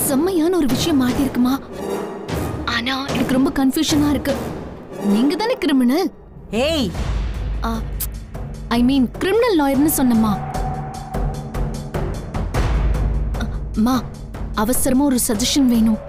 செம்மையான ஒரு விஷயம் மாட்டிருக்குமா ஆனா எனக்கு ரொம்ப கன்ஃபியூஷனா இருக்கு நீங்க தானே கிரிமினல் ஏய் ஐ மீன் கிரிமினல் லாயர்னு சொன்னம்மா மா அவசரமா ஒரு சஜஷன் வேணும்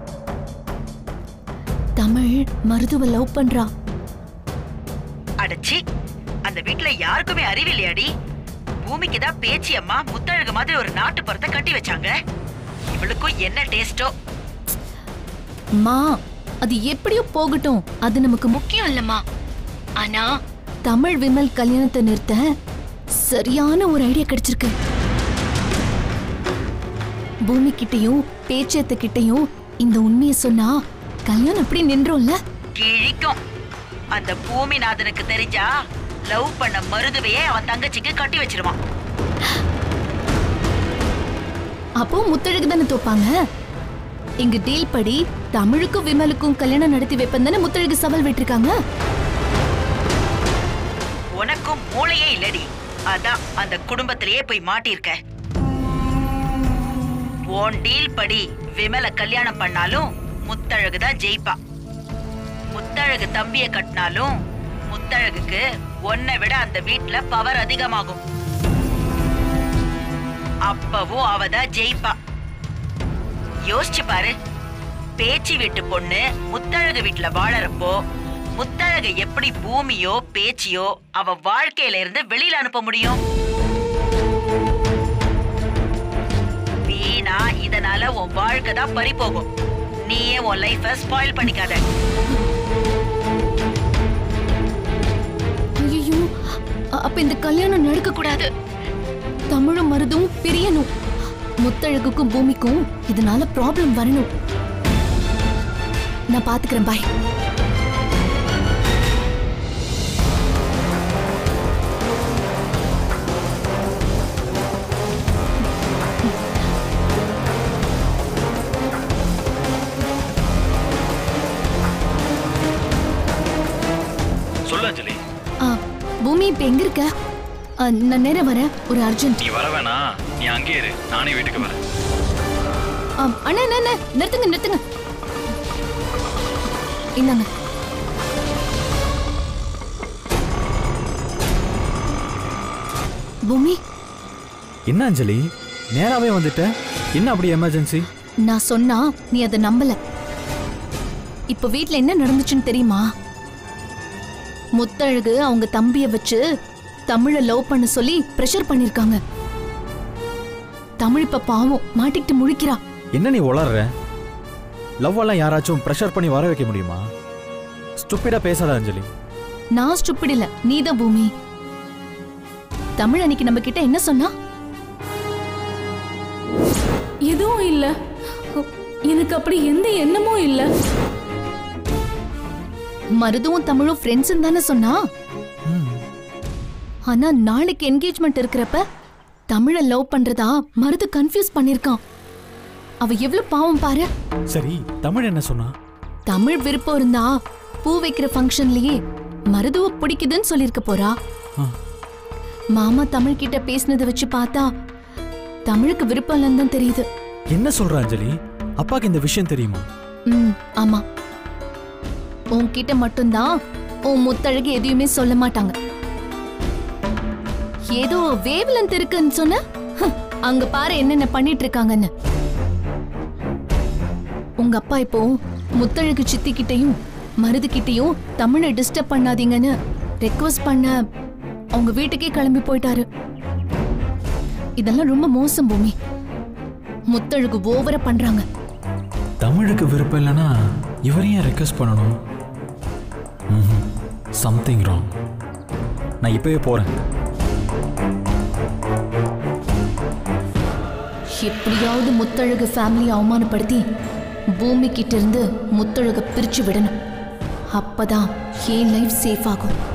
தமிழ் மருதுவ லவ் பண்றா அடச்சி அந்த வீட்ல யாருக்குமே அறிவில்லையாடி பூமிக்கு தான் பேச்சி அம்மா முத்தழகு மாதிரி ஒரு நாட்டு பறத்தை கட்டி வச்சாங்க இவளுக்கும் என்ன டேஸ்டோ மா அது எப்படியோ போகட்டும் அது நமக்கு முக்கியம் இல்லம்மா ஆனா தமிழ் விமல் கல்யாணத்தை நிறுத்த சரியான ஒரு ஐடியா கிடைச்சிருக்கு பூமி கிட்டயும் பேச்சேத்த கிட்டயும் இந்த உண்மையை சொன்னா கல்யாணம் அப்படி நின்றோம்ல கிழிக்கும் அந்த பூமிநாதனுக்கு தெரிஞ்சா லவ் பண்ண மருதுவையே அவன் தங்கச்சிக்கு கட்டி வச்சிருவான் அப்போ முத்தழகு தானே தோப்பாங்க எங்க டீல் படி தமிழுக்கும் விமலுக்கும் கல்யாணம் நடத்தி வைப்பேன் தானே முத்தழகு சவால் விட்டிருக்காங்க உனக்கும் மூளையே இல்லடி அதான் அந்த குடும்பத்திலேயே போய் மாட்டியிருக்க உன் டீல் படி விமல கல்யாணம் பண்ணாலும் முத்தழகு தான் ஜெயிப்பா முத்தழகு தம்பிய கட்டினாலும் முத்தழகுக்கு உன்னை விட அந்த வீட்ல பவர் அதிகமாகும் அப்பவும் அவ தான் ஜெயிப்பா யோசிச்சு பாரு பேச்சு வீட்டு பொண்ணு முத்தழகு வீட்டுல வாழறப்போ முத்தழகு எப்படி பூமியோ பேச்சியோ அவ வாழ்க்கையில இருந்து வெளியில அனுப்ப முடியும் வீணா இதனால உன் வாழ்க்கை தான் பறி போகும் நீயே உன் லைஃப ஸ்பாயில் பண்ணிக்காத ஐயோ அப்ப இந்த கல்யாணம் நடக்க கூடாது தமிழும் மருதும் பிரியணும் முத்தழகுக்கும் பூமிக்கும் இதனால ப்ராப்ளம் வரணும் நான் பாத்துக்கிறேன் பாய் சொல்லு அஞ்சலி ஆ, பூமி இப்ப எங்க இருக்க ஆ, நான் நேரம் வரேன் ஒரு அர்ஜென்ட் நீ வர வேணாம் நீ அங்கேயே இரு நானே வீட்டுக்கு வரேன் ஆ, அண்ணா அண்ணா, அண்ணா நிறுத்துங்க நிறுத்துங்க இந்தாங்க பூமி என்ன அஞ்சலி நேராவே வந்துட்ட என்ன அப்படி எமர்ஜென்சி நான் சொன்னா நீ அதை நம்பல இப்ப வீட்ல என்ன நடந்துச்சுன்னு தெரியுமா முத்தழகு அவங்க தம்பிய வச்சு தமிழ லவ் பண்ண சொல்லி பிரஷர் பண்ணிருக்காங்க தமிழ் இப்ப பாவம் மாட்டிக்கிட்டு முழிக்கிறா என்ன நீ உளர்ற லவ் எல்லாம் யாராச்சும் ப்ரெஷர் பண்ணி வர வைக்க முடியுமா ஸ்டூப்பிடா பேசாத அஞ்சலி நான் ஸ்டூப்பிட் இல்ல நீதான் பூமி தமிழ் அன்னைக்கு நம்ம கிட்ட என்ன சொன்னா எதுவும் இல்ல எனக்கு அப்படி எந்த எண்ணமும் இல்ல மருதுவும் தமிழும் ஃப்ரெண்ட்ஸ் தானே சொன்னா ம், ஆனா நாளைக்கு என்கேஜ்மெண்ட் இருக்கிறப்ப தமிழ லவ் பண்றதா மருது கன்ஃபியூஸ் பண்ணிருக்கான் அவ எவ்வளவு பாவம் பாரு சரி தமிழ் என்ன சொன்னா தமிழ் விருப்பம் இருந்தா பூ வைக்கிற ஃபங்க்ஷன்லயே மருதுவ பிடிக்குதுன்னு சொல்லிருக்க போறா ஆ. மாமா தமிழ் கிட்ட பேசினதை வச்சு பார்த்தா தமிழுக்கு விருப்பம் இல்லைன்னு தான் தெரியுது என்ன சொல்ற அஞ்சலி அப்பாக்கு இந்த விஷயம் தெரியுமா ம் ஆமா உன்கிட்ட மட்டும்தான் உன் முத்தழகு எதையுமே சொல்ல மாட்டாங்க ஏதோ வேவ்லென்த் இருக்குன்னு சொன்ன ஹம், அங்க பாரு என்னென்ன பண்ணிட்டு இருக்காங்கன்னு உங்க அப்பா இப்போ முத்தழகு சித்தி கிட்டயும் மருது கிட்டயும் தமிழை டிஸ்டர்ப் பண்ணாதீங்கன்னு ரெக்வஸ்ட் பண்ண அவங்க வீட்டுக்கே கிளம்பி போயிட்டாரு இதெல்லாம் ரொம்ப மோசம் பூமி முத்தழகு ஓவரா பண்றாங்க தமிழுக்கு விருப்பம் இல்லைன்னா இவரையும் ரெக்வஸ்ட் பண்ணணும் சம்திங் ராங் நான் இப்பவே போறேன் எப்படியாவது முத்தழகு ஃபேமிலி அவமானப்படுத்தி பூமி கிட்ட இருந்து முத்தழக பிரிச்சு விடணும் அப்பதான் என் லைஃப் சேஃப் ஆகும்